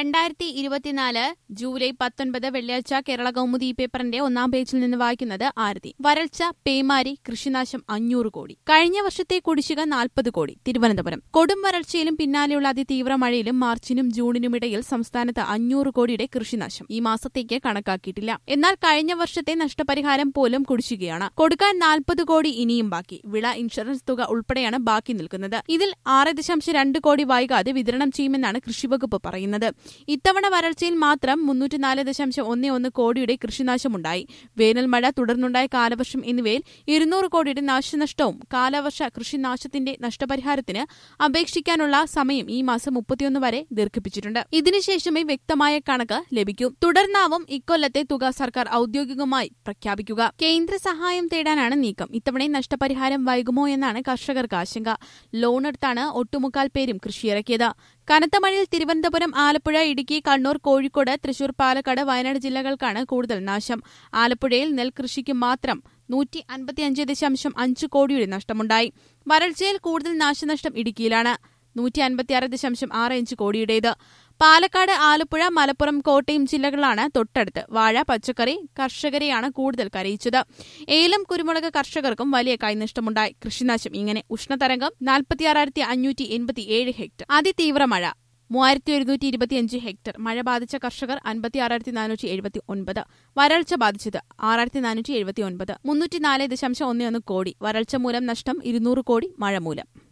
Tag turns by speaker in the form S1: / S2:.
S1: രണ്ടായിരത്തി ഇരുപത്തിനാല് ജൂലൈ പത്തൊൻപത് വെള്ളിയാഴ്ച കേരള കൗമുദി പേപ്പറിന്റെ ഒന്നാം പേജിൽ നിന്ന് വായിക്കുന്നത് ആരതി വരൾച്ച പേമാരി കൃഷിനാശം അഞ്ഞൂറ് കോടി കഴിഞ്ഞ വർഷത്തെ കുടിശ്ശിക നാൽപ്പത് കോടി തിരുവനന്തപുരം കൊടും വരൾച്ചയിലും പിന്നാലെയുള്ള അതിതീവ്ര മഴയിലും മാർച്ചിനും ജൂണിനുമിടയിൽ സംസ്ഥാനത്ത് അഞ്ഞൂറ് കോടിയുടെ കൃഷിനാശം ഈ മാസത്തേക്ക് കണക്കാക്കിയിട്ടില്ല എന്നാൽ കഴിഞ്ഞ വർഷത്തെ നഷ്ടപരിഹാരം പോലും കുടിശ്ശികയാണ് കൊടുക്കാൻ നാൽപ്പത് കോടി ഇനിയും ബാക്കി വിള ഇൻഷുറൻസ് തുക ഉൾപ്പെടെയാണ് ബാക്കി നിൽക്കുന്നത് ഇതിൽ ആറ് ദശാംശം രണ്ട് കോടി വൈകാതെ വിതരണം ചെയ്യുമെന്നാണ് കൃഷിവകുപ്പ് പറയുന്നത് ഇത്തവണ വരൾച്ചയിൽ മാത്രം മുന്നൂറ്റിനാല് ദശാംശം ഒന്ന് ഒന്ന് കോടിയുടെ കൃഷിനാശമുണ്ടായി വേനൽ മഴ തുടർന്നുണ്ടായ കാലവർഷം എന്നിവയിൽ ഇരുന്നൂറ് കോടിയുടെ നാശനഷ്ടവും കാലവർഷ കൃഷിനാശത്തിന്റെ നഷ്ടപരിഹാരത്തിന് അപേക്ഷിക്കാനുള്ള സമയം ഈ മാസം മുപ്പത്തിയൊന്ന് വരെ ദീർഘിപ്പിച്ചിട്ടുണ്ട് ഇതിനുശേഷമേ വ്യക്തമായ കണക്ക് ലഭിക്കൂ തുടർന്നാവും ഇക്കൊല്ലത്തെ തുക സർക്കാർ ഔദ്യോഗികമായി പ്രഖ്യാപിക്കുക കേന്ദ്ര സഹായം തേടാനാണ് നീക്കം ഇത്തവണ നഷ്ടപരിഹാരം വൈകുമോ എന്നാണ് കർഷകർക്ക് ആശങ്ക ലോണെടുത്താണ് ഒട്ടുമുക്കാൽ പേരും കൃഷിയിറക്കിയത് കനത്ത മഴയിൽ തിരുവനന്തപുരം ആലപ്പുഴ ഇടുക്കി കണ്ണൂർ കോഴിക്കോട് തൃശൂർ പാലക്കാട് വയനാട് ജില്ലകൾക്കാണ് കൂടുതൽ നാശം ആലപ്പുഴയിൽ നെൽകൃഷിക്ക് മാത്രം നൂറ്റി അൻപത്തിയഞ്ച് ദശാംശം അഞ്ച് കോടിയുടെ നഷ്ടമുണ്ടായി വരൾച്ചയിൽ കൂടുതൽ നാശനഷ്ടം ഇടുക്കിയിലാണ് നൂറ്റി അൻപത്തിയാറ് ദശാംശം ആറ് ഇഞ്ച് കോടിയുടേത് പാലക്കാട് ആലപ്പുഴ മലപ്പുറം കോട്ടയം ജില്ലകളാണ് തൊട്ടടുത്ത് വാഴ പച്ചക്കറി കർഷകരെയാണ് കൂടുതൽ കരയിച്ചത് ഏലം കുരുമുളക് കർഷകർക്കും വലിയ കൈനഷ്ടമുണ്ടായി കൃഷിനാശം ഇങ്ങനെ ഉഷ്ണതരംഗം നാൽപ്പത്തിയാറായിരത്തി അഞ്ഞൂറ്റി എൺപത്തിയേഴ് ഹെക്ടർ അതിതീവ്ര മഴ മൂവായിരത്തി ഒരുന്നൂറ്റി ഇരുപത്തിയഞ്ച് ഹെക്ടർ മഴ ബാധിച്ച കർഷകർ അൻപത്തി ആറായിരത്തി നാനൂറ്റി എഴുപത്തി ഒൻപത് വരൾച്ച ബാധിച്ചത് ആറായിരത്തി നാനൂറ്റി എഴുപത്തി ഒൻപത് മുന്നൂറ്റി നാല് ദശാംശം ഒന്ന് ഒന്ന് കോടി വരൾച്ച മൂലം നഷ്ടം ഇരുന്നൂറ് കോടി മഴ മൂലം